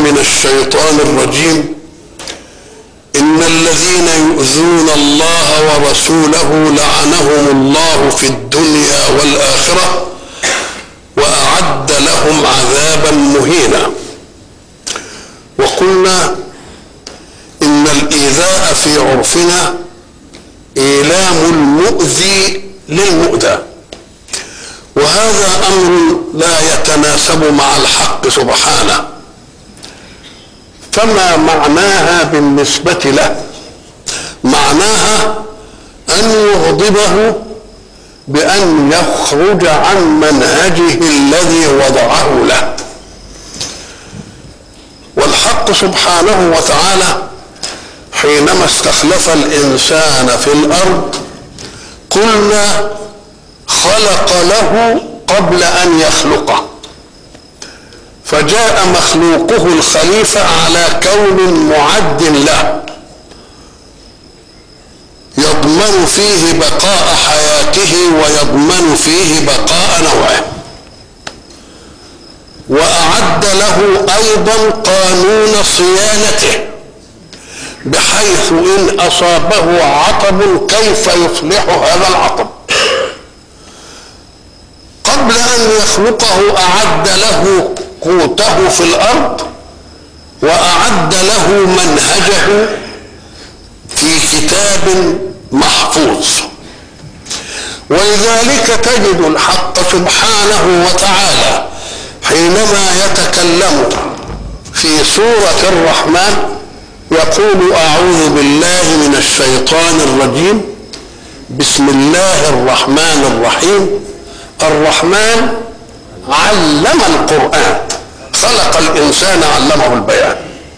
من الشيطان الرجيم إن الذين يؤذون الله ورسوله لعنهم الله في الدنيا والآخرة وأعد لهم عذابا مهينا وقلنا إن الإيذاء في عرفنا إيلام المؤذي للمؤذى وهذا أمر لا يتناسب مع الحق سبحانه فما معناها بالنسبة له معناها أن يغضبه بأن يخرج عن منهجه الذي وضعه له والحق سبحانه وتعالى حينما استخلف الإنسان في الأرض قلنا خلق له قبل أن يخلقه فجاء مخلوقه الخليفة على كون معد له يضمن فيه بقاء حياته ويضمن فيه بقاء نوعه وأعد له أيضا قانون صيانته بحيث إن أصابه عطب كيف يصلح هذا العطب قبل أن يخلقه أعد له قوته في الأرض وأعد له منهجه في كتاب محفوظ ولذلك تجد الحق سبحانه وتعالى حينما يتكلم في سورة الرحمن يقول أعوذ بالله من الشيطان الرجيم بسم الله الرحمن الرحيم الرحمن علم القرآن خلق الإنسان علمه البيان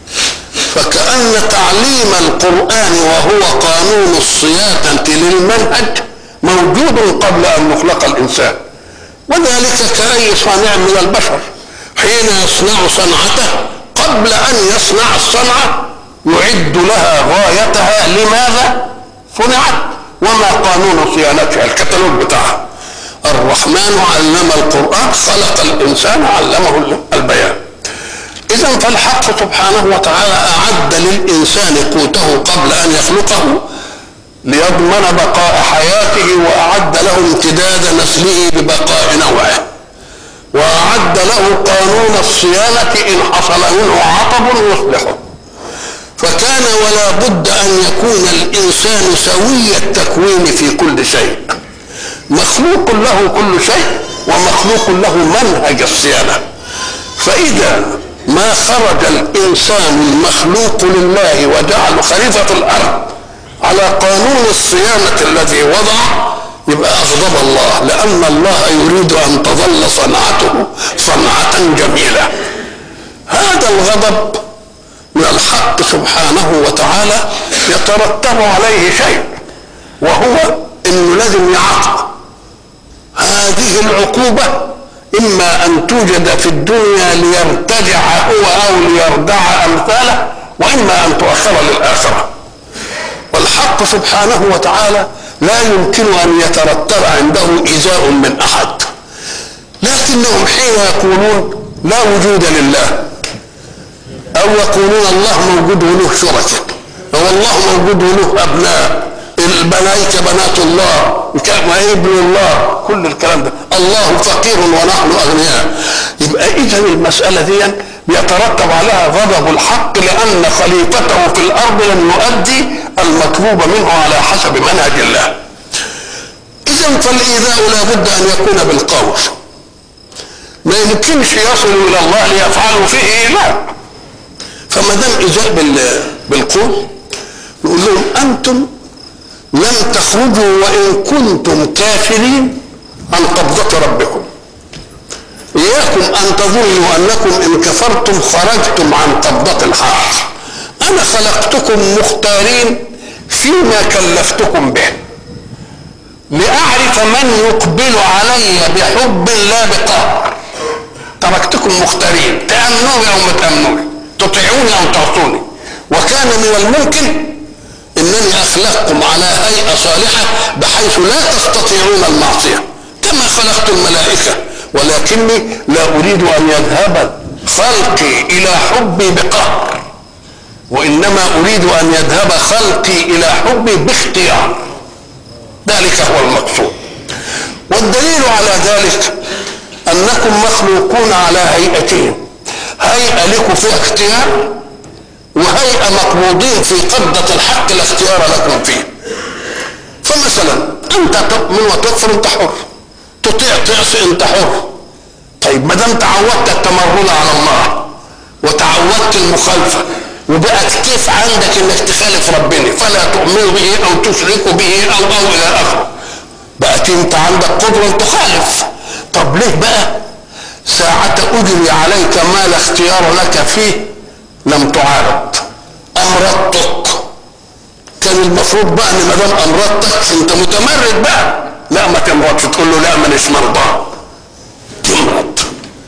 فكأن تعليم القرآن وهو قانون الصيانة للمنهج موجود قبل أن يخلق الإنسان وذلك كأي صانع من البشر حين يصنع صنعته قبل أن يصنع الصنعة يعد لها غايتها لماذا صنعت وما قانون صيانتها الكتالوج بتاعها الرحمن علم القرآن خلق الإنسان علمه البيان إذا فالحق سبحانه وتعالى أعد للإنسان قوته قبل أن يخلقه ليضمن بقاء حياته وأعد له امتداد نسله ببقاء نوعه وأعد له قانون الصيانة إن حصل منه عطب يصلحه فكان ولا بد أن يكون الإنسان سوي التكوين في كل شيء مخلوق له كل شيء ومخلوق له منهج الصيانة فإذا ما خرج الإنسان المخلوق لله وجعل خليفة الأرض على قانون الصيانة الذي وضع يبقى أغضب الله لأن الله يريد أن تظل صنعته صنعة جميلة هذا الغضب من الحق سبحانه وتعالى يترتب عليه شيء وهو انه لازم يعاقب هذه العقوبة إما أن توجد في الدنيا ليرتجع هو أو ليردع أمثاله وإما أن تؤخر للآخرة والحق سبحانه وتعالى لا يمكن أن يترتب عنده إيذاء من أحد لكنهم حين يقولون لا وجود لله أو يقولون الله موجود وله شركاء أو الله موجود وله أبناء الملائكة بنات الله ما ابن الله كل الكلام ده الله فقير ونحن أغنياء يبقى إذا المسألة دي يترتب عليها غضب الحق لأن خليفته في الأرض لم يؤدي المطلوب منه على حسب منهج الله إذا فالإيذاء لا بد أن يكون بالقول ما يمكنش يصل إلى الله ليفعلوا فيه لا فما دام إيذاء بالقول نقول لهم أنتم لم تخرجوا وإن كنتم كافرين عن قبضة ربكم إياكم أن تظنوا أنكم إن كفرتم خرجتم عن قبضة الحق أنا خلقتكم مختارين فيما كلفتكم به لأعرف من يقبل علي بحب لا بقهر تركتكم مختارين تأمنوني أو ما تأمنوني تطيعوني أو تعصوني وكان من الممكن انني اخلقكم على هيئه صالحه بحيث لا تستطيعون المعصيه كما خلقت الملائكه ولكني لا اريد ان يذهب خلقي الى حبي بقهر وانما اريد ان يذهب خلقي الى حبي باختيار ذلك هو المقصود والدليل على ذلك انكم مخلوقون على هيئتين هيئه لكم فيها اختيار وهيئه مقبوضين في قبضه الحق لا اختيار لكم فيه فمثلا انت تؤمن وتكفر انت حر تطيع تعصي انت حر طيب ما دام تعودت التمرد على الله وتعودت المخالفه وبقت كيف عندك انك تخالف ربنا فلا تؤمن به او تشرك به او او الى اخره بقت انت عندك قدره تخالف طب ليه بقى ساعة أجري عليك ما لا اختيار لك فيه لم تعارض أمرضتك كان المفروض بقى ان ما دام أمرضتك أنت متمرد بقى لا ما تمرضش تقول له لا مانيش مرضى تمرض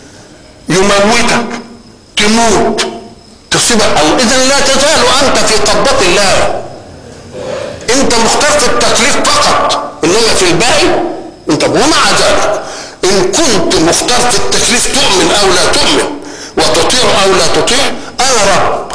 يموتك تموت تصيبك أو إذا لا تزال أنت في قبضة الله أنت مختار في التكليف فقط إنما في الباقي أنت ومع ذلك إن كنت مختار في التكليف تؤمن أو لا تؤمن وتطيع أو لا تطيع أنا رب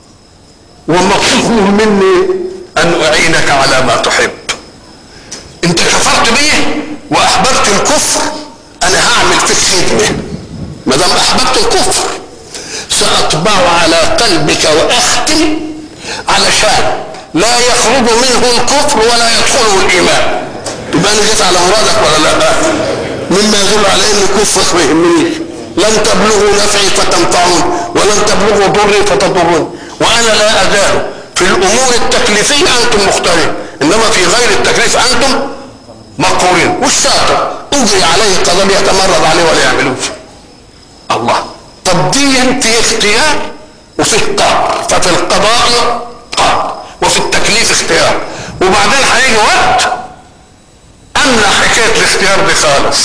ومطلوب مني أن أعينك على ما تحب أنت كفرت بي وأحببت الكفر أنا هعمل فيك خدمة ما دام أحببت الكفر سأطبع على قلبك وأختم علشان لا يخرج منه الكفر ولا يدخله الإيمان يبقى أنا جيت على مرادك ولا لا مما يدل على أن كفرك ما يهمنيش لن تبلغوا نفعي فتنفعون ولن تبلغوا ضري فتضرون وأنا لا أزال في الأمور التكليفية أنتم مختارين إنما في غير التكليف أنتم مقهورين والشاطر أجري عليه قضاء يتمرد عليه ولا يعملوش الله طب دي في اختيار وفي قهر ففي القضاء قهر وفي التكليف اختيار وبعدين هيجي وقت امنع حكايه الاختيار دي خالص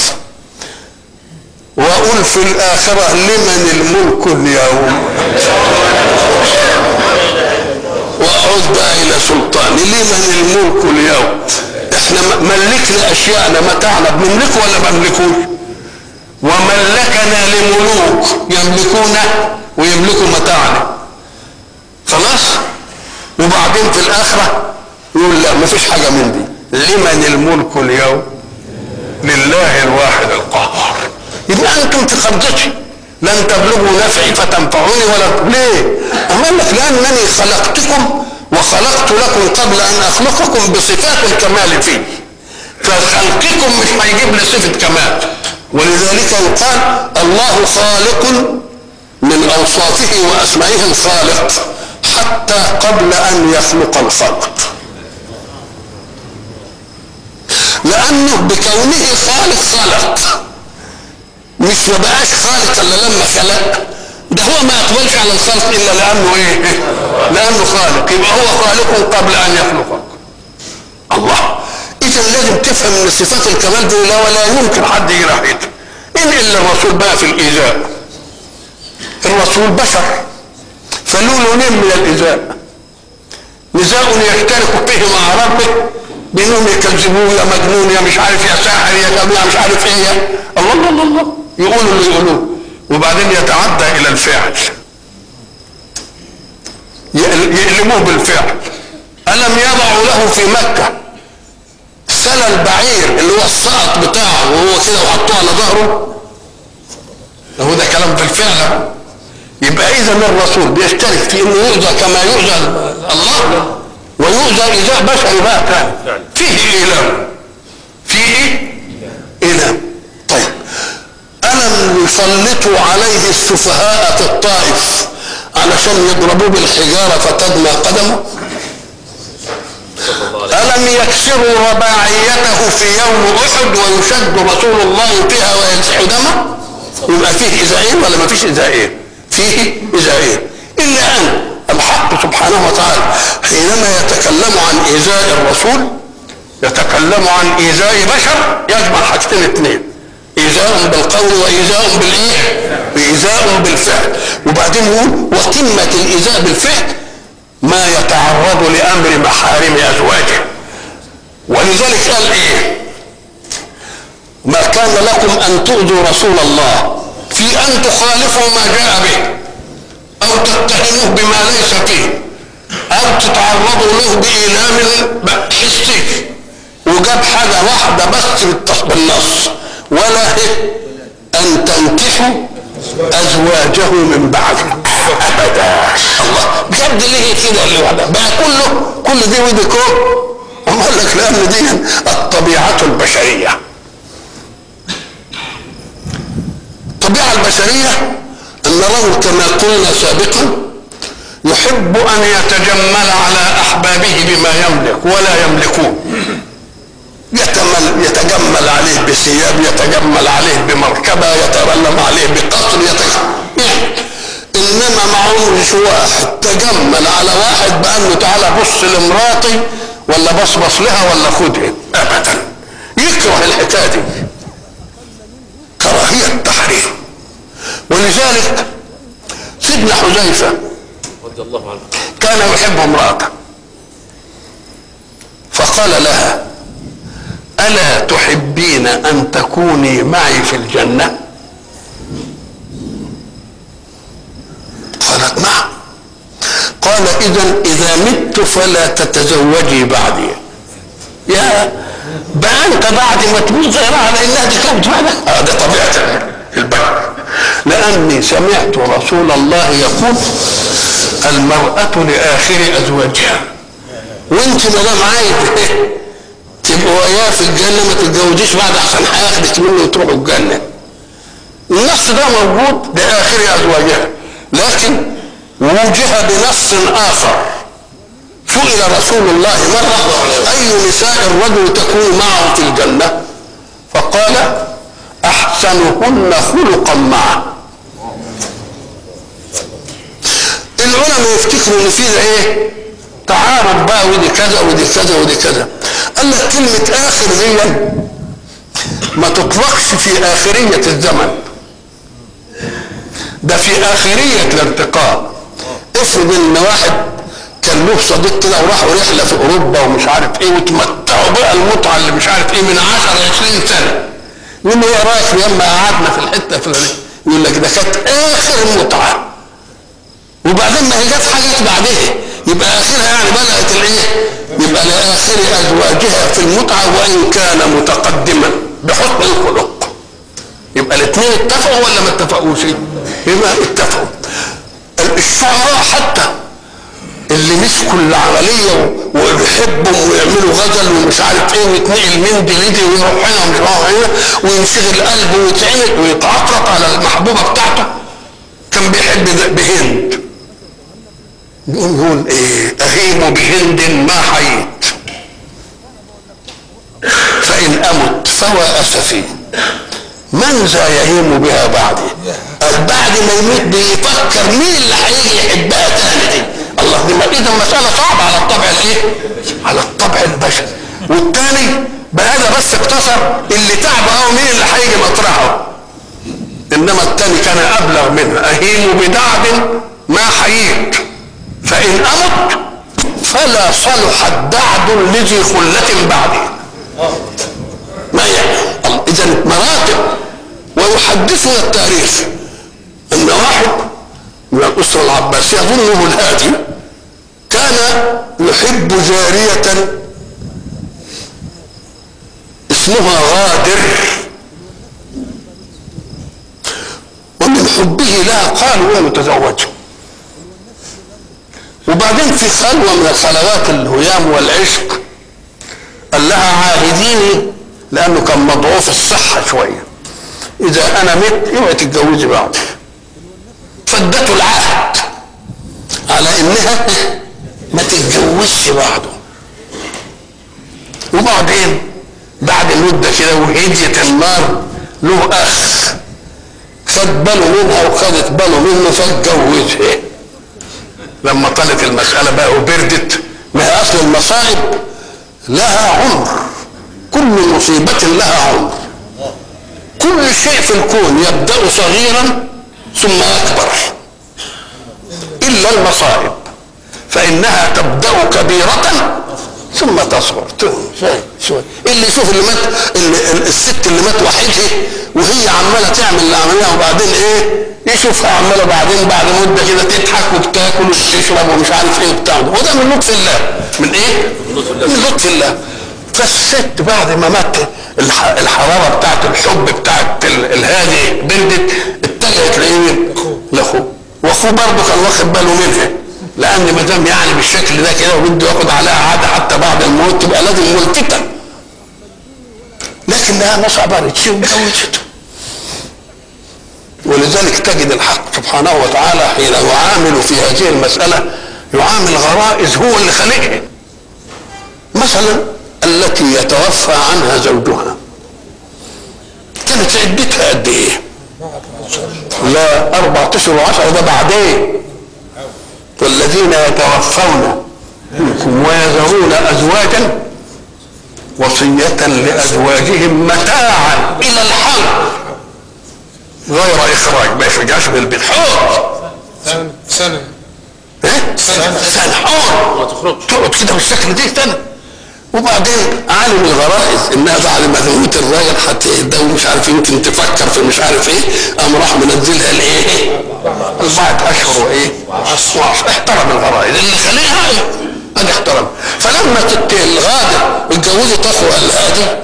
واقول في الاخره لمن الملك اليوم واعود بقى الى سلطاني لمن الملك اليوم احنا ملكنا اشياءنا متاعنا بنملكه ولا بنملكوش وملكنا لملوك يملكون ويملكوا متاعنا خلاص وبعدين في الاخره يقول لا مفيش حاجه من دي لمن الملك اليوم لله الواحد القهار يبقى انتم في قبضتي لن تبلغوا نفعي فتنفعوني ولا ليه؟ أقول لك لأنني خلقتكم وخلقت لكم قبل أن أخلقكم بصفات الكمال فيه فخلقكم مش هيجيب لي صفة كمال ولذلك يقال الله خالق من أوصافه وأسمائه الخالق حتى قبل أن يخلق الخلق لأنه بكونه خالق خلق مش ما بقاش خالق الا لما خلق ده هو ما يقبلش على الخلق الا لانه ايه لانه خالق يبقى هو خالق قبل ان يخلقك الله اذا لازم تفهم ان صفات الكمال دي لا ولا يمكن حد يجي ناحيتها ان الا الرسول بقى في الايذاء الرسول بشر فله لونين من الايذاء نزاع يشترك فيه مع ربه بانهم يكذبوه يا مجنون يا مش عارف يا ساحر يا جميع مش عارف ايه يا الله الله الله, الله. يقولوا اللي يقولوه وبعدين يتعدى الى الفعل يألموه بالفعل ألم يضعوا له في مكة سلى البعير اللي هو السقط بتاعه وهو كده وحطوه على ظهره هو ده كلام بالفعل يبقى إذا الرسول بيشترك في إنه يؤذى كما يؤذى الله ويؤذى إيذاء بشري بقى تاني فيه إيلام فيه إيلام طيب ألم يسلطوا عليه السفهاء في الطائف علشان يضربوه بالحجارة فتدمى قدمه ألم يكسروا رباعيته في يوم أحد ويشد رسول الله فيها وينسح دمه يبقى فيه إذاعين ولا ما فيش إذاعين فيه إذاعين إلا أن الحق سبحانه وتعالى حينما يتكلم عن إيذاء الرسول يتكلم عن إيذاء بشر يجمع حاجتين اثنين إيذاء بالقول وإيذاء بالإيه؟ وإيذاء بالفعل وبعدين يقول وقمة الإيذاء بالفعل ما يتعرض لأمر محارم أزواجه ولذلك قال إيه؟ ما كان لكم أن تؤذوا رسول الله في ان تخالفوا ما جاء به او تتهموه بما ليس فيه او تتعرضوا له بايلام حسي وجاب حاجه واحده بس بالنص ولا هي ان تنكحوا ازواجه من بعده ابدا الله بجد ليه كده اللي وحده بقى كله كل دي ودي كوم قال لك لان دي الطبيعه البشريه الطبيعه البشريه ان الرجل كما قلنا سابقا يحب ان يتجمل على احبابه بما يملك ولا يملكون يتمل يتجمل عليه بثياب يتجمل عليه بمركبه يترلم عليه بقصر يتجمل يعني انما ما عمرش واحد تجمل على واحد بانه تعالى بص لمراتي ولا بصبص لها ولا خدها ابدا يكره الحكايه دي كراهيه تحريم ولذلك سيدنا حذيفه رضي الله عنه كان يحب امراته فقال لها الا تحبين ان تكوني معي في الجنه قالت نعم قال اذا اذا مت فلا تتزوجي بعدي يا بقى انت بعد ما تموت زي على انها تتجوز بعدك هذه طبيعه البشر لاني سمعت رسول الله يقول المراه لاخر ازواجها وانت ما دام عايز تبقوا وياه في الجنه ما تتجوزيش بعد احسن هياخدك منه وتروحوا الجنه النص ده موجود لاخر ازواجها لكن وجه بنص اخر سئل رسول الله مره اي نساء الرجل تكون معه في الجنه فقال احسنهن خلقا معه العلماء يفتكروا ان في ده ايه تعارض بقى ودي كذا ودي كذا ودي كذا قال لك كلمة آخر دي ما تطلقش في آخرية الزمن ده في آخرية الارتقاء افرض ان واحد كان له صديق كده وراحوا رحلة في أوروبا ومش عارف ايه وتمتعوا بقى المتعة اللي مش عارف ايه من 10 20 سنة يقول له ايه رأيك لما قعدنا في الحتة الفلانية يقول لك ده كانت آخر متعة وبعدين ما هي جت حاجات بعدها يبقى اخرها يعني بدات الايه يبقى لاخر ازواجها في المتعه وان كان متقدما بحسن الخلق يبقى الاثنين اتفقوا ولا ما اتفقوش يبقى اتفقوا الشعراء حتى اللي مسكوا العمليه ويحبوا ويعملوا غزل ومش عارف ايه ويتنقل من دي لدي ويروح هنا ومش راح هنا وينشغل قلبه ويتعمل ويتعطرط على المحبوبه بتاعته كان بيحب بهند يقوم يقول ايه اهيم بهند ما حييت فان امت فوا اسفي من ذا يهيم بها بعدي بعد ما يموت بيفكر مين اللي هيجي يحبها تاني دي الله دي اذا مساله صعبه على الطبع الايه على الطبع البشري والتاني بقى ده بس اقتصر اللي تعب قوي مين اللي هيجي مطرحه انما التاني كان ابلغ منه اهيم بدعد ما حييت فإن أمت فلا صلح الدعد لذي خلة بعدي ما يعني إذا مراتب ويحدثنا التاريخ أن واحد من الأسرة العباسية أظنه الهادي كان يحب جارية اسمها غادر ومن حبه لها قال هو متزوجه وبعدين في خلوة من الخلوات الهيام والعشق قال لها عاهديني لأنه كان مضعوف الصحة شوية إذا أنا مت اوعي تتجوزي بعض فادته العهد على إنها ما تتجوزش بعضه وبعدين بعد مدة كده وهديت النار له أخ خد باله منها وخدت باله منه فاتجوزها لما طالت المسألة بقى وبردت ما هي أصل المصائب لها عمر كل مصيبة لها عمر كل شيء في الكون يبدأ صغيرا ثم يكبر إلا المصائب فإنها تبدأ كبيرة ثم تصغر شوي شوي اللي يشوف اللي مات اللي الست اللي مات وحيدها وهي عماله تعمل العمليه وبعدين ايه يشوفها عماله بعدين بعد مده كده تضحك وبتاكل وتشرب ومش عارف ايه وبتاع وده من لطف الله من ايه؟ من لطف الله فالست بعد ما مات الحراره بتاعت الحب بتاعت الهادي بردت اتجهت لايه؟ لاخوه واخوه برضه كان واخد باله منها لان ما دام يعني بالشكل ده كده وبده ياخد عليها عاده حتى بعد الموت تبقى لازم ملتفته لكنها ما صبرتش وجوزته ولذلك تجد الحق سبحانه وتعالى حين يعامل في هذه المسألة يعامل غرائز هو اللي خلقها مثلا التي يتوفى عنها زوجها كانت عدتها قد ايه؟ لا أربعة أشهر وعشرة ده بعدين والذين يتوفون منكم ويذرون أزواجا وصية لأزواجهم متاعا إلى الحول غير إخراج ما يخرجهاش من البيت حر سنة سنة إيه؟ سنة. سنة حر ما تخرجش تقعد كده بالشكل دي سنة وبعدين عالم الغرائز انها بعد ما تموت الراجل هتهدى ومش عارف يمكن تفكر في مش عارف ايه قام راح منزلها لايه؟ اربعة اشهر وايه؟ وعشر احترم الغرائز اللي خليها ايه؟ ادي احترم فلما تت الغادة اتجوزت اخوها الهادي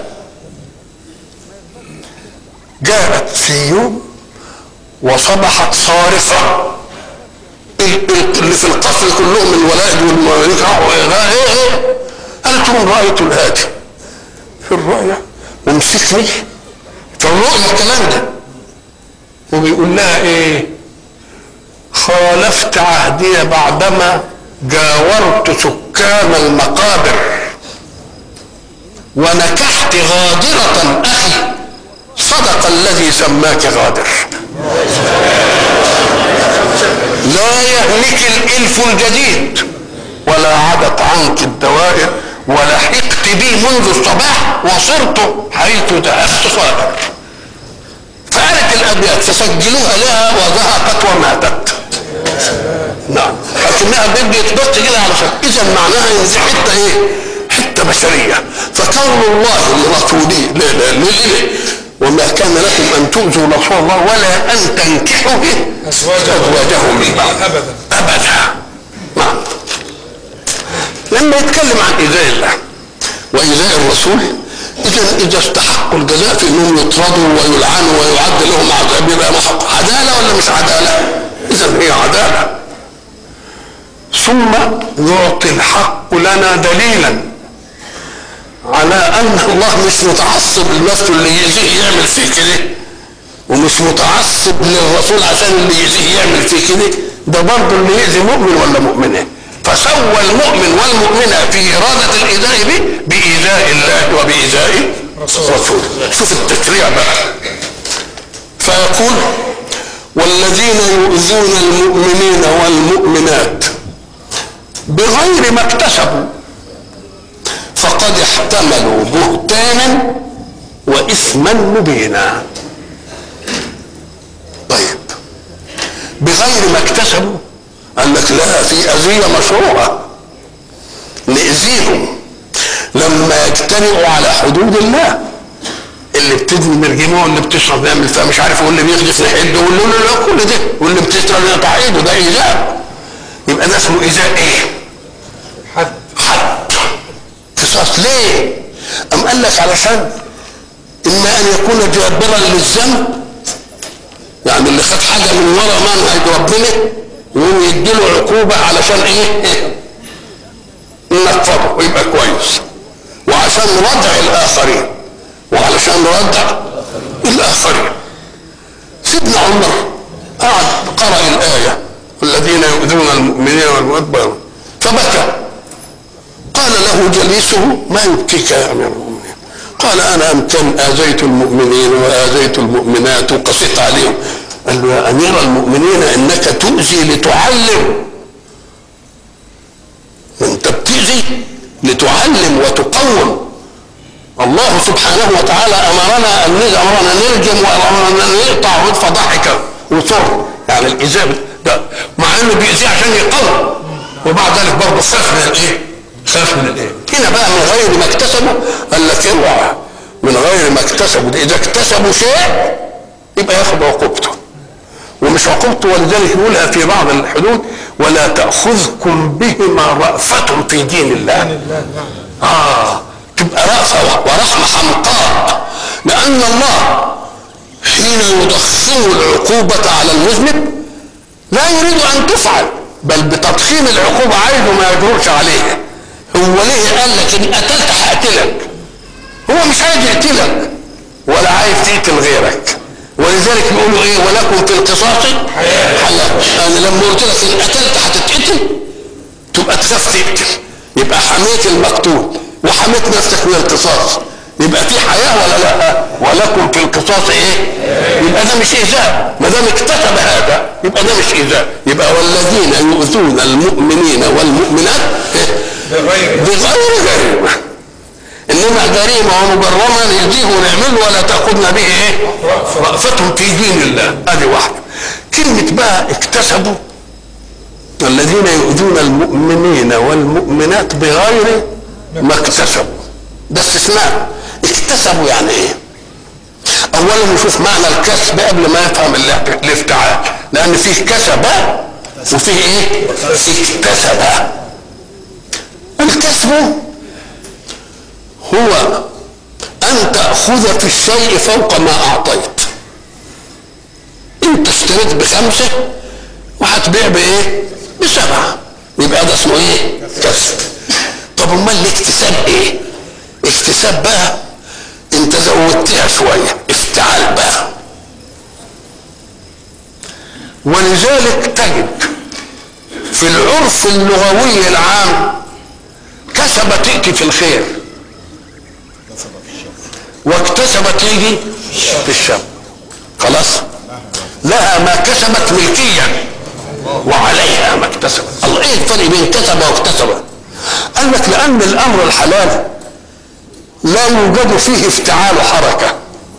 جاءت في يوم وصبحت صارخة ال- ال- اللي في القصر كلهم الولائد والمماليك راحوا ايه لا ايه ايه قالت لهم رأيت الهادي في الرؤيا ومسكني في الرؤيا الكلام ده وبيقول لها ايه خالفت عهدي بعدما جاورت سكان المقابر ونكحت غادرة أخي صدق الذي سماك غادر لا يهلك الإلف الجديد ولا عدت عنك الدوائر ولحقت بي منذ الصباح وصرت حيث ذهبت صابر فقالت الأبيات فسجلوها لها وذهبت وماتت نعم لكنها بدي تبص كده على شكل اذا معناها ان دي حته ايه؟ حته بشريه فكون الله لرسوله لا لا لا وما كان لكم ان تؤذوا رسول الله ولا ان تنكحوا به أزواجه ازواجه من بعد أبدا ابدا نعم لما يتكلم عن ايذاء الله وايذاء الرسول اذا اذا استحقوا الجزاء في انهم يطردوا ويلعنوا ويعد لهم عذاب يبقى محق عداله ولا مش عداله؟ اذا هي عداله ثم يعطي الحق لنا دليلا على ان الله مش متعصب لنفسه اللي يأذيه يعمل فيه كده ومش متعصب للرسول عشان اللي يأذيه يعمل فيه كده ده برضه اللي يأذي مؤمن ولا مؤمنة فسوى المؤمن والمؤمنة في إرادة الإيذاء به بإيذاء الله وبإيذاء رسوله شوف التشريع بقى فيقول والذين يؤذون المؤمنين والمؤمنات بغير ما اكتسبوا فقد احتملوا بهتانا واثما مبينا طيب بغير ما اكتسبوا قال لك لا في اذيه مشروعه ناذيهم لما يجترئوا على حدود الله اللي بتدمي نرجمه واللي بتشرب نعمل فيها مش عارف واللي بيخدف نحده واللي لا لا كل ده واللي بتشرب نقطع ايده ده ايذاء يبقى ده اسمه ايذاء ايه؟ حد حد قصاص ليه؟ أم قال لك علشان إما أن يكون جابرا للذنب يعني اللي خد حاجة من ورا منهج ربنا يقوم يديله عقوبة علشان إيه؟ ننفضه ويبقى كويس وعشان ردع الآخرين وعلشان ردع الآخرين سيدنا عمر قعد قرأ الآية الذين يؤذون المؤمنين والمؤمنين فبكى قال له جليسه ما يبكيك يا امير المؤمنين قال انا امكن اذيت المؤمنين واذيت المؤمنات وقسيت عليهم قال له يا امير المؤمنين انك تؤذي لتعلم انت بتؤذي لتعلم وتقوم الله سبحانه وتعالى امرنا ان نج- امرنا نرجم وامرنا ان نقطع رد فضحك وصر يعني الايذاء ده مع انه بيأذيه عشان يقوم وبعد ذلك برضه خاف من الايه؟ خاف من الايه؟ هنا بقى من غير ما اكتسبوا قال لك اوعى من غير ما اكتسبوا دي اذا اكتسبوا شيء يبقى ياخد عقوبته ومش عقوبته ولذلك يقولها في بعض الحدود ولا تأخذكم بهما رأفة في دين الله لا نعم آه تبقى رأفة ورحمة حمقاء لأن الله حين يضخم العقوبة على المذنب لا يريد أن تفعل بل بتضخيم العقوبة عايزه ما يجرؤش عليها هو ليه قال لك إن قتلت هقتلك هو مش عايز يقتلك ولا عايز تقتل غيرك ولذلك بيقولوا ايه ولكم في القصاص حياة انا لما قلت لك ان قتلت هتتقتل تبقى تخاف تقتل يبقى حميت المقتول وحميت نفسك من القصاص يبقى في حياه ولا لا ولكم في القصاص ايه يبقى ده مش ايذاء ما دام اكتسب هذا يبقى ده مش ايذاء يبقى والذين يؤذون المؤمنين والمؤمنات إيه؟ بغير بغير جريمه انما جريمه ومجرمه نهديه ونعمله ولا تاخذنا به ايه رأفة في دين الله ادي واحده كلمه بقى اكتسبوا الذين يؤذون المؤمنين والمؤمنات بغير ما اكتسبوا ده استثناء اكتسبوا يعني ايه اولا نشوف معنى الكسب قبل ما يفهم ال- الافتعال لان فيه كسب وفيه ايه اكتسب الكسب هو ان تاخذ في الشيء فوق ما اعطيت انت اشتريت بخمسه وهتبيع بايه بسبعه يبقى ده اسمه ايه كسب طب امال الاكتساب ايه اكتساب بقى انت زودتها شويه افتعال بقى ولذلك تجد في العرف اللغوي العام كسب تأتي في الخير واكتسبت تيجي في الشر خلاص لها ما كسبت ملكيا وعليها ما اكتسبت الله ايه الفرق بين كسب واكتسب قال لك لان الامر الحلال لا يوجد فيه افتعال حركه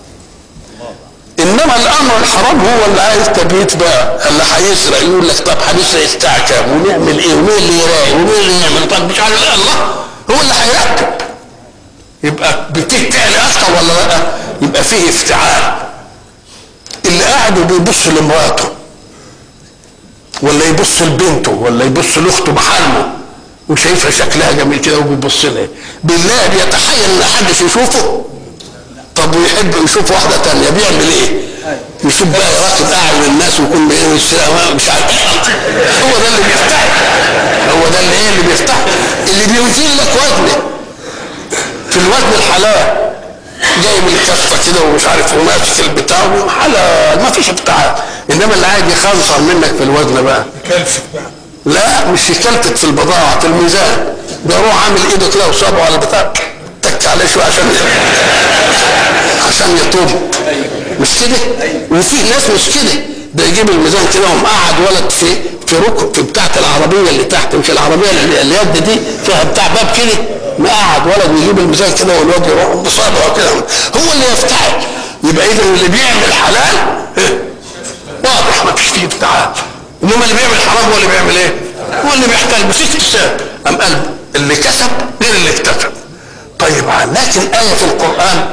انما الامر الحرام هو اللي عايز تبيت بقى اللي هيسرق يقول لك طب هنسرق الساعه كام ونعمل ايه ومين اللي يراقي ومين اللي يعمل طب مش عارف إيه، الله هو اللي هيرتب يبقى بتفتعل اكتر ولا لا يبقى فيه افتعال اللي قاعد وبيبص لمراته ولا يبص لبنته ولا يبص لاخته بحالمه وشايفها شكلها جميل كده وبيبص لها بالله بيتخيل ان حد يشوفه طب ويحب يشوف واحده تانية بيعمل ايه؟ يشوف بقى راكب اعين الناس ويكون بايه مش عارف ايه هو ده اللي بيفتح هو ده اللي ايه اللي بيفتح اللي بيزيل لك وزنه في الوزن الحلال جايب الكفه كده ومش عارف وماسك البتاع حلال ما فيش افتعال انما اللي عايز يخنصر منك في الوزن بقى كلفك بقى لا مش يكلتك في البضاعة في الميزان ده روح عامل ايده كده وصابه على البتاع تك عليه شوية عشان عشان يطوب مش كده وفي ناس مش كده ده يجيب الميزان كده وقام قاعد ولد في في ركن في بتاعة العربية اللي تحت مش العربية اللي اليد دي فيها بتاع باب كده مقعد ولد ويجيب الميزان كده والواد يروح بصابعه كده هو اللي يفتعل يبقى اذا اللي بيعمل حلال إيه؟ واضح ما فيش فيه افتعال انما اللي بيعمل حرام هو اللي بيعمل ايه؟ هو اللي بيحتاج بس اكتساب ام قال اللي كسب غير اللي اكتسب طيب لكن آية في القرآن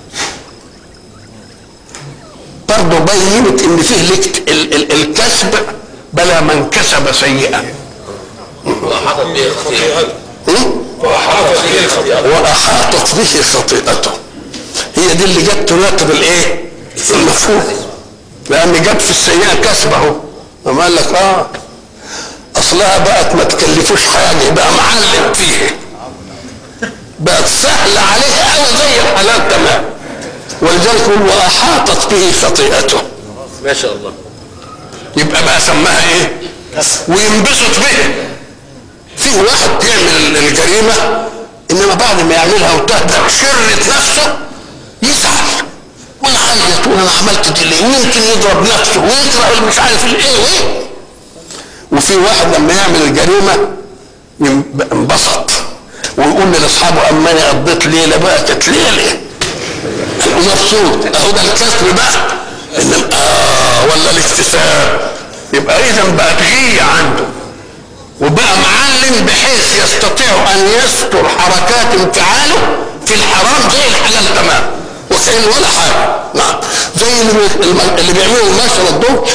برضه بينت ان فيه الاكت- ال- ال- الكسب بلا من كسب سيئا وأحاطت به خطيئته م? وأحاطت به خطيئته واحاطت به خطيئته هي دي اللي جت تناقض الايه المفهوم لان جت في السيئه كسبه اما قال لك اه اصلها بقت ما تكلفوش حاجه بقى معلم فيها بقت سهله عليه قوي زي الحلال تمام ولذلك يقول واحاطت به خطيئته ما شاء الله يبقى بقى سماها ايه وينبسط به في واحد يعمل الجريمة انما بعد ما يعملها وتهدى شرة نفسه يزعل ويعيط وانا عملت دي ليه ويمكن يضرب نفسه ويكره مش عارف الايه وايه وفي واحد لما يعمل الجريمة ينب- انبسط ويقول لاصحابه اما انا قضيت ليله بقى كانت ليله ومبسوط اهو ده الكسب بقى انما اه ولا الاكتساب يبقى اذا بقى غيه عنده وبقى معلم كل بحيث يستطيع ان يستر حركات انفعاله في الحرام زي الحلال تمام وكأن ولا حاجه نعم زي اللي, بي- اللي بيعملوا المشرط دول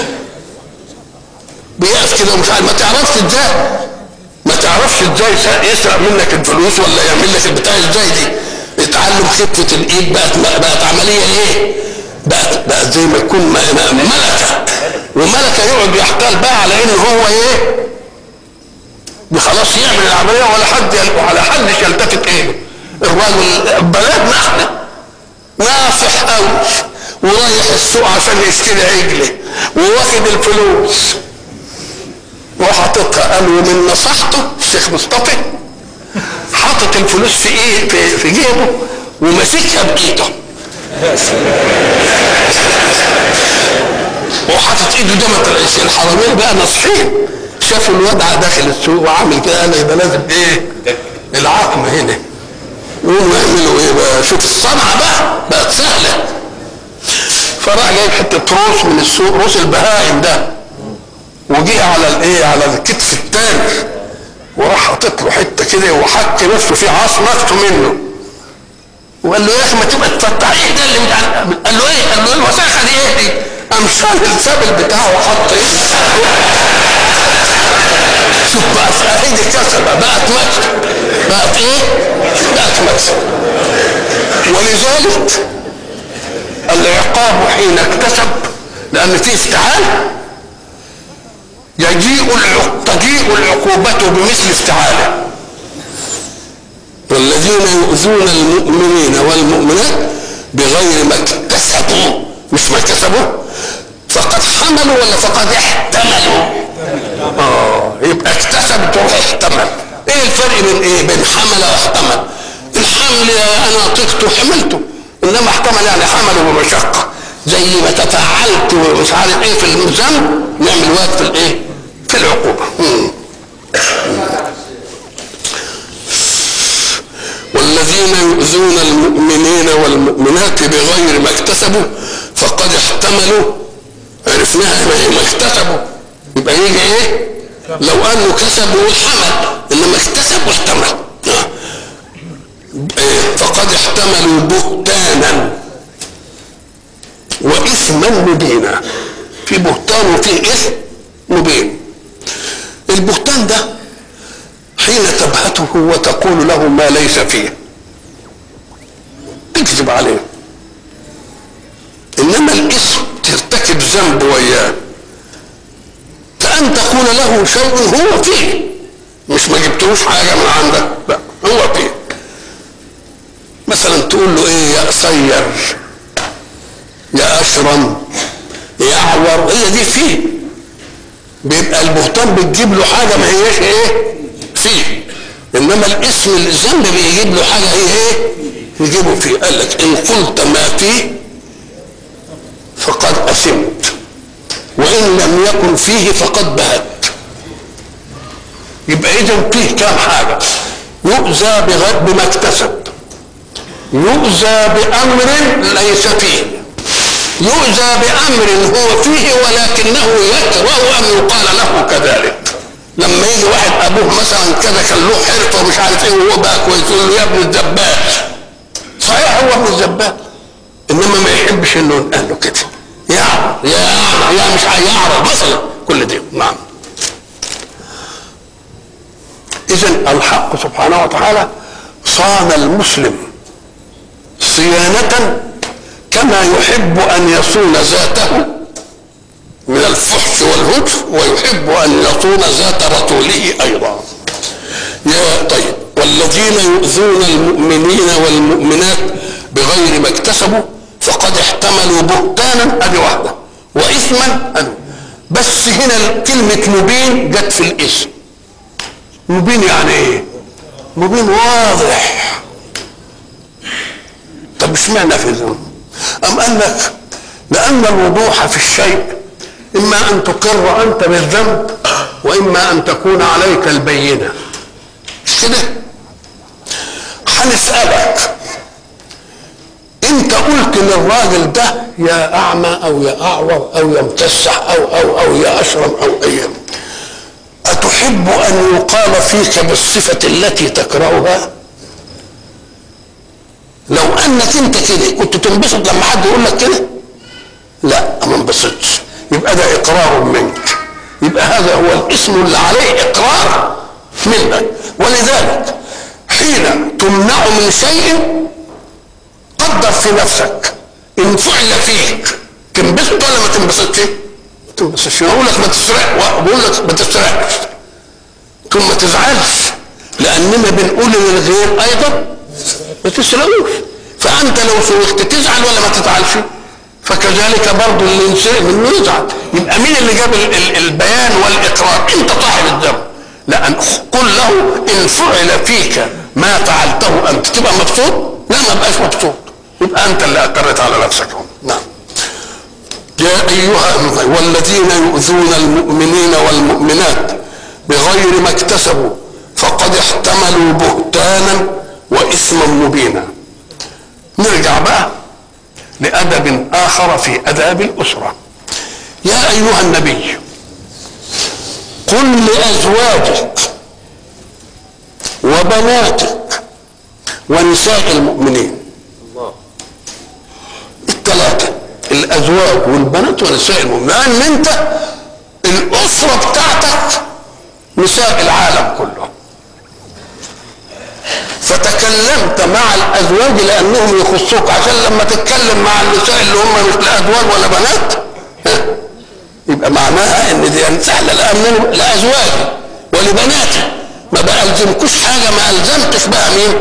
بيقف كده ومش عارف ما تعرفش ازاي ما تعرفش ازاي س- يسرق منك الفلوس ولا يعمل لك البتاع ازاي دي اتعلم خفه الايد بقت بقت عمليه ايه بقت بقت زي ما يكون م- م- ملكه وملكه يقعد يحتال بقى على ان هو ايه خلاص يعمل العمليه ولا حد يل- ولا حد يلتفت ايه الراجل بلدنا احنا نافح قوي ورايح السوق عشان يشتري عجله وواخد الفلوس وحاططها قال ومن نصحته الشيخ مصطفى حاطط الفلوس في ايه في, في جيبه وماسكها بايده وحاطط ايده ده ما طلعش الحرامين بقى ناصحين شافوا الوضع داخل السوق وعامل كده قال يبقى لازم ايه العقم هنا يقوموا يعملوا ايه بقى شوف الصنعه بقى بقت سهله فراح جايب حته روس من السوق روس البهائم ده وجه على الايه على الكتف التاني وراح حاطط له حته كده وحك نفسه في عاص نفسه منه وقال له يا اخي ما تبقى تفتح ايه ده اللي مش عارف قال له ايه؟ قال له ايه الوساخه دي ايه دي؟ قام شال السبل بتاعه وحط ايه؟ شوف بقى في ايدي كسبه بقت مكسب بقت ايه؟ بقت مكسب ولذلك العقاب حين اكتسب لان في افتعال يجيء العق... تجيء العقوبة بمثل افتعاله والذين يؤذون المؤمنين والمؤمنات بغير ما اكتسبوا مش ما اكتسبوا فقد حملوا ولا فقد احتملوا اه يبقى اكتسب تروح احتمل ايه الفرق بين ايه بين حمل واحتمل الحمل انا طقت وحملته انما احتمل يعني حمله بمشقه زي ما تفاعلت ومش عارف ايه في الذنب نعمل وقت في الايه في العقوبه مم. والذين يؤذون المؤمنين والمؤمنات بغير ما اكتسبوا فقد احتملوا عرفناها ما هي ما اكتسبوا يبقى يجي ايه لو انه كسب والحمل انما اكتسب واحتمل آه. إيه؟ فقد احتملوا بهتانا واثما مبينا في بهتان وفي اثم مبين البهتان ده حين تبهته وتقول له ما ليس فيه تكذب عليه انما الاسم ترتكب ذنب وياه كأن تقول له شيء هو فيه مش ما جبتلوش حاجة من عندك لا هو فيه مثلا تقول له ايه يا قصير يا اشرم يا اعور هي دي فيه بيبقى البهتان بتجيب له حاجه ما هياش ايه فيه انما الاسم الذنب بيجيب له حاجه هي ايه يجيبه فيه قال لك ان قلت ما فيه فقد اثمت وان لم يكن فيه فقد بهت يبقى اذا فيه كام حاجه يؤذى بغير بما اكتسب يؤذى بامر ليس فيه يؤذى بامر هو فيه ولكنه يكره ان يقال له كذلك لما يجي واحد ابوه مثلا كذا كان له حرفه ومش عارف ايه وهو بقى كويس يقول له يا ابن الزبال صحيح هو ابن الزبال انما ما يحبش انه ينقال له كده يا يا أعمى، يا مش عارف يعرف مثلا كل دي نعم اذا الحق سبحانه وتعالى صان المسلم صيانه كما يحب ان يصون ذاته من الفحش والهتف ويحب ان يصون ذات رسوله ايضا يا طيب والذين يؤذون المؤمنين والمؤمنات بغير ما اكتسبوا فقد احتملوا بهتانا ادي واحده واثما ادي بس هنا كلمه مبين جت في الاسم مبين يعني ايه مبين واضح طب اشمعنى في الذنب أم قال لك لأن الوضوح في الشيء إما أن تقر أنت بالذنب وإما أن تكون عليك البينة مش كده هنسألك أنت قلت للراجل ده يا أعمى أو يا أعور أو يا مكسح أو أو أو يا أشرم أو أي أتحب أتحب أن يقال فيك بالصفة التي تكرهها لو أنك أنت كده كنت تنبسط لما حد يقول لك كده لا ما انبسطش يبقى ده إقرار منك يبقى هذا هو الاسم اللي عليه إقرار منك ولذلك حين تمنع من شيء قدر في نفسك ان فعل فيك تنبسط ولا ما تنبسطش؟ ما تنبسطش اقول لك ما تسرق واقول لك ما تسرقش ثم ما تزعلش لاننا بنقول للغير ايضا ما تسرقوش فانت لو سرقت تزعل ولا ما تزعلش؟ فكذلك برضه اللي ينسرق منه يزعل يبقى مين اللي جاب ال- ال- البيان والاقرار؟ انت صاحب الذنب لان قل له ان فعل فيك ما فعلته انت تبقى مبسوط؟ لا ما بقاش مبسوط يبقى انت اللي اقرت على نفسك نعم يا ايها والذين يؤذون المؤمنين والمؤمنات بغير ما اكتسبوا فقد احتملوا بهتانا واثما مبينا نرجع بقى لادب اخر في اداب الاسره يا ايها النبي قل لازواجك وبناتك ونساء المؤمنين الثلاثه الازواج والبنات ونساء المؤمنين لان انت الاسره بتاعتك نساء العالم كله فتكلمت مع الازواج لانهم يخصوك عشان لما تتكلم مع النساء اللي هم مش لا ازواج ولا بنات ها، يبقى معناها ان دي سهله لأمن لازواجي ولبناتي ما بألزمكوش حاجه ما الزمتش بقى مين؟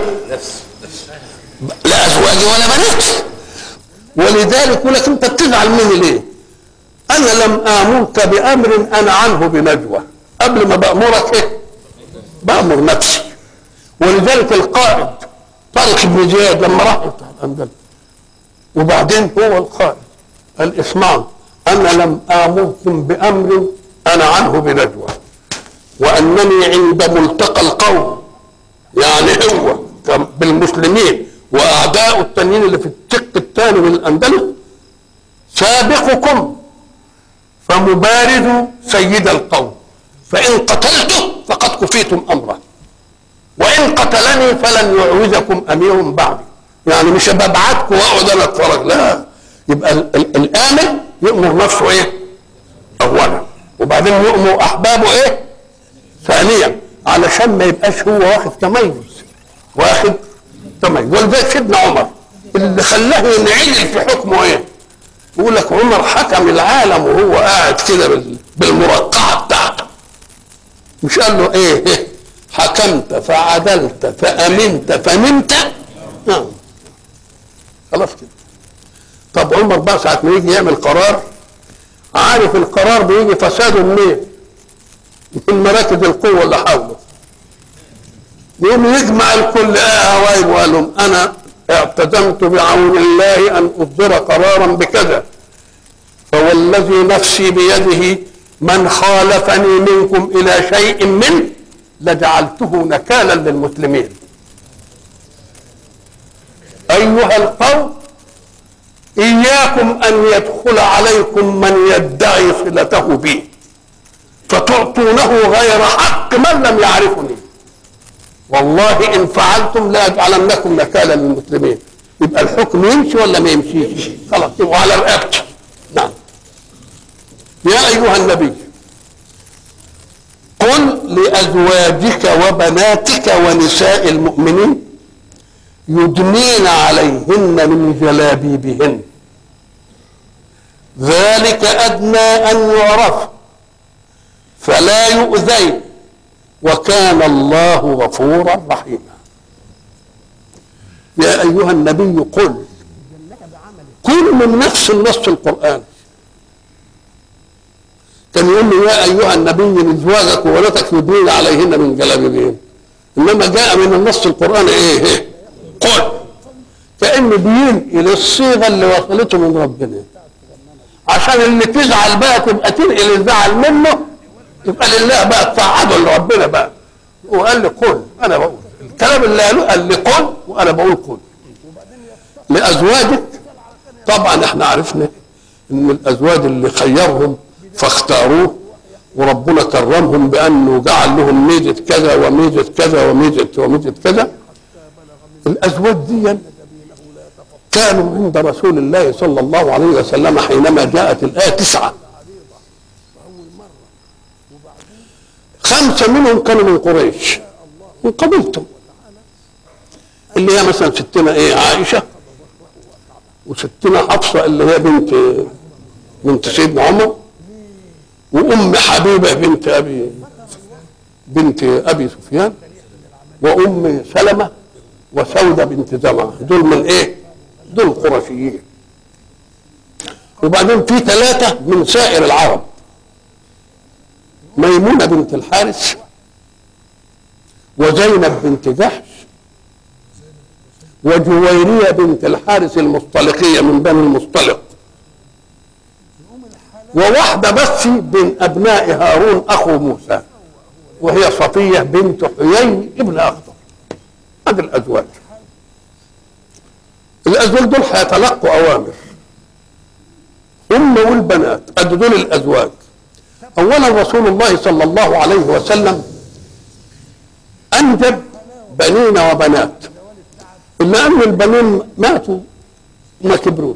لا ازواجي ولا بناتي ولذلك يقول لك انت بتزعل مني ليه؟ انا لم امرك بامر انا عنه بنجوى قبل ما بامرك ايه؟ بامر نفسي ولذلك القائد طارق بن زياد لما راح بتاع الاندلس وبعدين هو القائد قال اسمعوا انا لم امركم بامر انا عنه بنجوى وانني عند ملتقى القوم يعني هو كان بالمسلمين واعداء التانيين اللي في الشق الثاني من الاندلس سابقكم فمبارز سيد القوم فان قتلته فقد كفيتم امره وان قتلني فلن يعوزكم امير بعدي يعني مش ببعتكم واقعد انا اتفرج لا يبقى ال- ال- الامر يامر نفسه ايه؟ اولا وبعدين يامر احبابه ايه؟ ثانيا علشان ما يبقاش هو واخد تميز واخد تميز ولذلك سيدنا عمر اللي خلاه ينعدل في حكمه ايه؟ يقول لك عمر حكم العالم وهو قاعد كده بال- بالمرقعه بتاعته مش قال له ايه, إيه حكمت فعدلت فامنت فنمت نعم خلاص كده طب عمر بقى ساعه ما يجي يعمل قرار عارف القرار بيجي فساده منين؟ من مراكز القوه اللي حوله يقوم يجمع الكل اه هوايب وقال لهم انا اعتزمت بعون الله ان اصدر قرارا بكذا فوالذي نفسي بيده من خالفني منكم الى شيء منه لجعلته نكالا للمسلمين ايها القوم اياكم ان يدخل عليكم من يدعي صلته بي فتعطونه غير حق من لم يعرفني والله ان فعلتم لاجعلنكم نكالا للمسلمين يبقى الحكم يمشي ولا ما يمشيش خلاص يبقى على رقبتي نعم يا ايها النبي قل لازواجك وبناتك ونساء المؤمنين يدنين عليهن من جلابيبهن ذلك ادنى ان يعرف فلا يؤذين وكان الله غفورا رحيما يا ايها النبي قل كل من نفس النص القراني كان يقول له يا ايها النبي لازواجك وولدك يدنين عليهن من جلابيبهن انما جاء من النص القراني ايه, إيه؟ قل كان بينقل الصيغه اللي وصلته من ربنا عشان اللي تزعل بقى تبقى تنقل الزعل منه يبقى لله بقى تصعده لربنا بقى وقال لي قل انا بقول الكلام اللي قاله قال لي قل وانا بقول قل لازواجك طبعا احنا عرفنا ان الازواج اللي خيرهم فاختاروه وربنا كرمهم بانه جعل لهم ميزه كذا وميزه كذا وميزه وميزه كذا الازواج دي كانوا عند رسول الله صلى الله عليه وسلم حينما جاءت الايه تسعه خمسه منهم كانوا من قريش من قبيلته اللي هي مثلا ستنا ايه عائشه وستنا حفصه اللي هي بنت بنت سيدنا عمر وام حبيبه بنت ابي بنت ابي سفيان وام سلمه وسوده بنت زمعه دول من ايه؟ دول قرشيين وبعدين في ثلاثه من سائر العرب ميمونه بنت الحارث وزينب بنت جحش وجويريه بنت الحارث المصطلقيه من بني المصطلق وواحدة بس من أبناء هارون أخو موسى وهي صفية بنت حيي ابن أخطر هذه الأزواج الأزواج دول هيتلقوا أوامر هم والبنات أدي دول الأزواج أولا رسول الله صلى الله عليه وسلم أنجب بنين وبنات إلا أن البنين ماتوا ما كبروش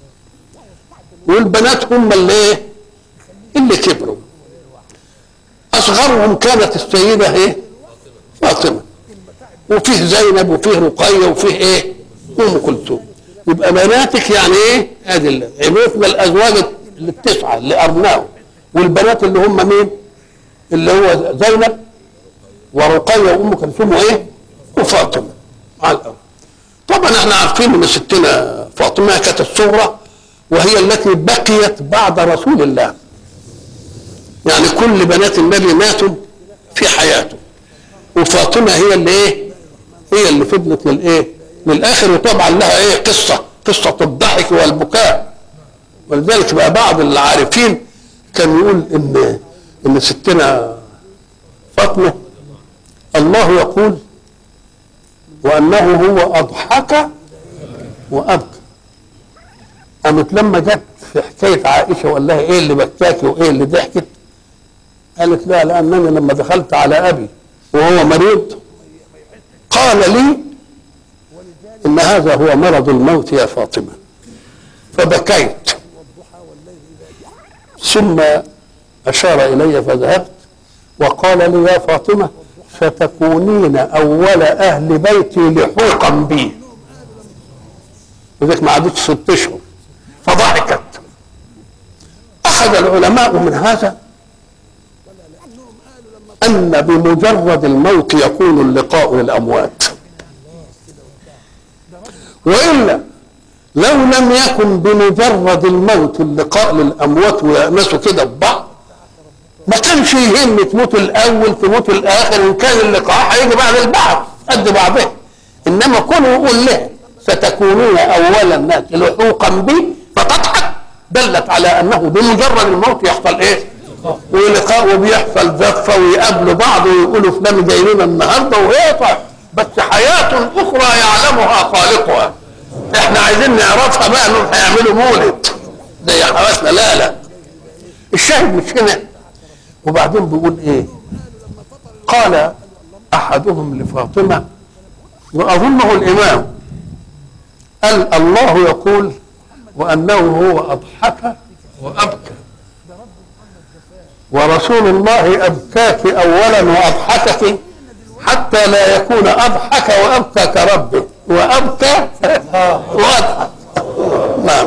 والبنات هم اللي ايه اللي كبروا اصغرهم كانت السيده ايه فاطمه وفيه زينب وفيه رقيه وفيه ايه ام كلثوم يبقى بناتك يعني ايه ادي اللي عرفنا الازواج التسعه اللي ارناهم والبنات اللي هم مين اللي هو زينب ورقيه وام كلثوم وايه وفاطمه على الأول. طبعا احنا عارفين ان ستنا فاطمه كانت الصغرى وهي التي بقيت بعد رسول الله يعني كل بنات النبي ماتوا في حياته وفاطمه هي اللي ايه هي اللي فضلت للايه للاخر وطبعا لها ايه قصه قصه الضحك والبكاء ولذلك بقى بعض العارفين كان يقول ان ان ستنا فاطمه الله يقول وانه هو اضحك وابكى قامت لما جت في حكايه عائشه وقال لها ايه اللي بكاكي وايه اللي ضحكت قالت لا لانني لما دخلت على ابي وهو مريض قال لي ان هذا هو مرض الموت يا فاطمه فبكيت ثم اشار الي فذهبت وقال لي يا فاطمه ستكونين اول اهل بيتي لحوقا بي وذلك ما عادتش ست اشهر فضحكت اخذ العلماء من هذا ان بمجرد الموت يكون اللقاء للاموات والا لو لم يكن بمجرد الموت اللقاء للاموات ويأنسوا كده ببعض ما كانش يهم تموتوا الاول تموتوا الاخر ان كان اللقاء هيجي بعد البعض قد بعضهم انما كونه يقول له ستكونون اول الناس لحوقا بي فتضحك دلت على انه بمجرد الموت يحصل ايه؟ ولقاء وبيحصل زفه ويقابلوا بعض ويقولوا فلان جاي لنا النهارده ويقطع بس حياه اخرى يعلمها خالقها احنا عايزين نعرفها بقى انهم هيعملوا مولد زي حواسنا لا لا الشاهد مش هنا وبعدين بيقول ايه قال احدهم لفاطمه واظنه الامام قال الله يقول وانه هو اضحك وابكى ورسول الله ابكاك اولا واضحكك حتى لا يكون اضحك وابكى كربه وابكى واضحك نعم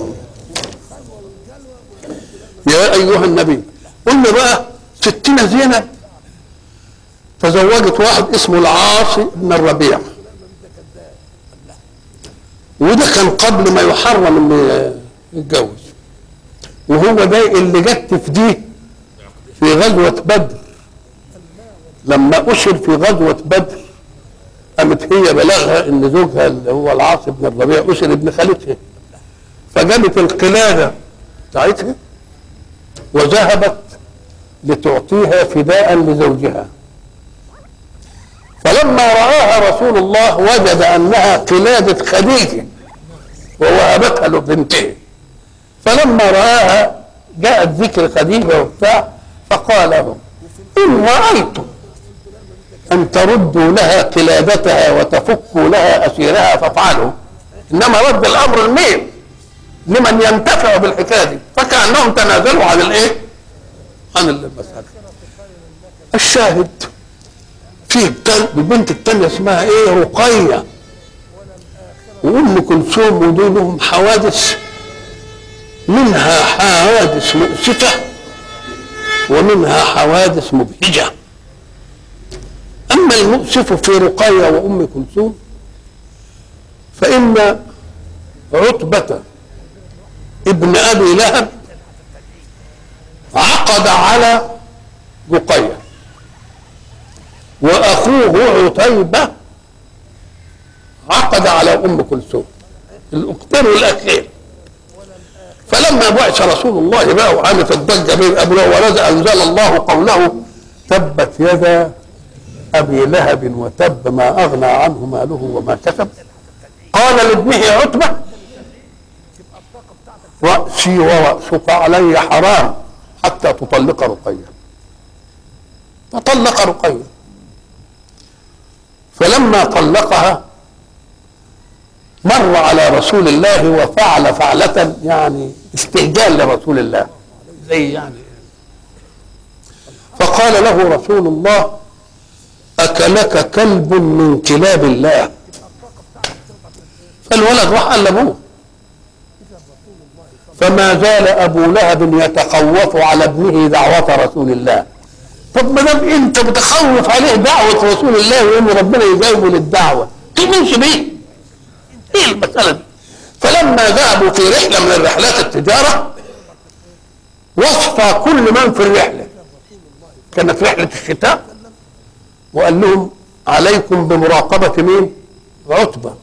يا ايها النبي قلنا بقى ستنا زينب تزوجت واحد اسمه العاص بن الربيع وده كان قبل ما يحرم انه يتجوز وهو ده اللي جت تفديه في غزوة بدر لما أسر في غزوة بدر قامت هي بلغها ان زوجها اللي هو العاص بن الربيع أسر ابن خالتها فجابت القلادة بتاعتها وذهبت لتعطيها فداء لزوجها فلما رآها رسول الله وجد أنها قلادة خديجة ووهبتها لبنته فلما رآها جاءت ذكر خديجة وبتاع فقال لهم إن رأيتم أن تردوا لها قلادتها وتفكوا لها أسيرها فافعلوا إنما رد الأمر لمين؟ لمن ينتفع بالحكاية دي فكأنهم تنازلوا عن الإيه؟ عن المسألة الشاهد في التن- البنت التانية اسمها ايه رقية وام كلثوم ودول لهم حوادث منها حوادث مؤسفة ومنها حوادث مبهجة أما المؤسف في رقية وأم كلثوم فإن عتبة ابن أبي لهب عقد على رقية واخوه عتيبه عقد على ام كلثوم الاختين والاخير فلما بعث رسول الله بقى وعملت الضجه بين ابنائه ولد انزل الله قوله تبت يدا ابي لهب وتب ما اغنى عنه ماله وما كسب قال لابنه عتبه راسي وراسك علي حرام حتى تطلق رقيه فطلق رقيه فلما طلقها مر على رسول الله وفعل فعلة يعني استهجان لرسول الله زي يعني فقال له رسول الله أكلك كلب من كلاب الله فالولد راح قال لابوه فما زال ابو لهب يتخوف على ابنه دعوة رسول الله طب ما دام انت بتخوف عليه دعوة رسول الله وان ربنا يجاوبه للدعوة تؤمنش بيه ايه المسألة دي فلما ذهبوا في رحلة من الرحلات التجارة وصف كل من في الرحلة كانت رحلة الشتاء وقال لهم عليكم بمراقبة مين عتبة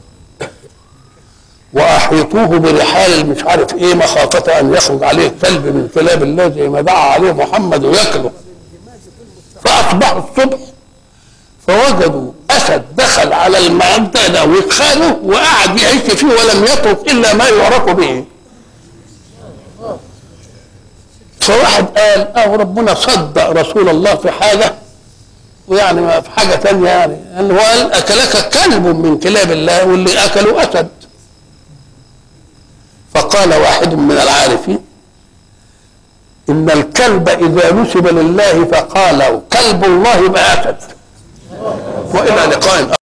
واحيطوه برحال مش عارف ايه مخافة ان يخرج عليه كلب من كلاب الله زي ما دعا عليه محمد وياكله فاصبحوا الصبح فوجدوا اسد دخل على المعدة ده وخانه وقعد يعيش فيه ولم يترك الا ما يعرف به فواحد قال اه ربنا صدق رسول الله في حاجه ويعني ما في حاجه ثانيه يعني ان هو قال اكلك كلب من كلاب الله واللي اكله اسد فقال واحد من العارفين ان الكلب اذا نسب لله فقال كلب الله يبقى اسد والى لقاء